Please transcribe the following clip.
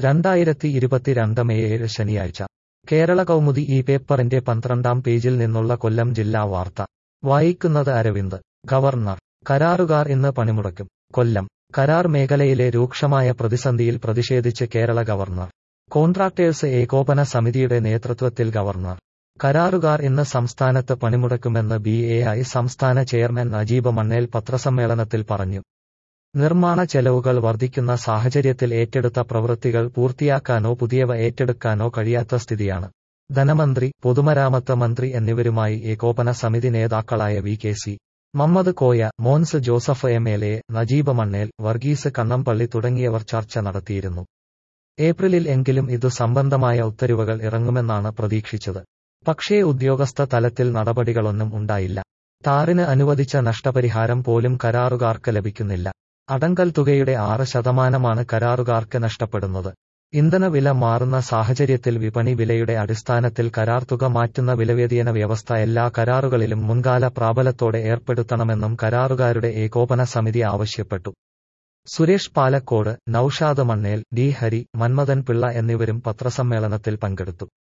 രണ്ടായിരത്തി ഇരുപത്തിരണ്ട് മെയ് ഏഴ് ശനിയാഴ്ച കേരള കൗമുദി ഈ പേപ്പറിന്റെ പന്ത്രണ്ടാം പേജിൽ നിന്നുള്ള കൊല്ലം ജില്ലാ വാർത്ത വായിക്കുന്നത് അരവിന്ദ് ഗവർണർ കരാറുകാർ ഇന്ന് പണിമുടക്കും കൊല്ലം കരാർ മേഖലയിലെ രൂക്ഷമായ പ്രതിസന്ധിയിൽ പ്രതിഷേധിച്ച് കേരള ഗവർണർ കോൺട്രാക്ടേഴ്സ് ഏകോപന സമിതിയുടെ നേതൃത്വത്തിൽ ഗവർണർ കരാറുകാർ ഇന്ന് സംസ്ഥാനത്ത് പണിമുടക്കുമെന്ന് ബി എ ഐ സംസ്ഥാന ചെയർമാൻ നജീബ് മണ്ണേൽ പത്രസമ്മേളനത്തിൽ പറഞ്ഞു നിർമ്മാണ ചെലവുകൾ വർദ്ധിക്കുന്ന സാഹചര്യത്തിൽ ഏറ്റെടുത്ത പ്രവൃത്തികൾ പൂർത്തിയാക്കാനോ പുതിയവ ഏറ്റെടുക്കാനോ കഴിയാത്ത സ്ഥിതിയാണ് ധനമന്ത്രി പൊതുമരാമത്ത് മന്ത്രി എന്നിവരുമായി ഏകോപന സമിതി നേതാക്കളായ V K C Mammad Koya Mons Joseph M L A Najeeb Mannel Varghese Kannampally തുടങ്ങിയവർ ചർച്ച നടത്തിയിരുന്നു ഏപ്രിലിൽ എങ്കിലും ഇതു സംബന്ധമായ ഉത്തരവുകൾ ഇറങ്ങുമെന്നാണ് പ്രതീക്ഷിച്ചത് പക്ഷേ ഉദ്യോഗസ്ഥ തലത്തിൽ നടപടികളൊന്നും ഉണ്ടായില്ല ടാറിന് അനുവദിച്ച നഷ്ടപരിഹാരം പോലും കരാറുകാർക്ക് ലഭിക്കുന്നില്ല അടങ്കൽ തുകയുടെ ആറ് ശതമാനമാണ് കരാറുകാർക്ക് നഷ്ടപ്പെടുന്നത് ഇന്ധനവില മാറുന്ന സാഹചര്യത്തിൽ വിപണി വിലയുടെ അടിസ്ഥാനത്തിൽ കരാർ തുക മാറ്റുന്ന വിലവേദിയന വ്യവസ്ഥ എല്ലാ കരാറുകളിലും മുൻകാല പ്രാബലത്തോടെ ഏർപ്പെടുത്തണമെന്നും കരാറുകാരുടെ ഏകോപന സമിതി ആവശ്യപ്പെട്ടു സുരേഷ് പാലക്കോട് നൌഷാദ് മണ്ണേൽ ഡി ഹരി മന്മഥൻ പിള്ള എന്നിവരും പത്രസമ്മേളനത്തിൽ പങ്കെടുത്തു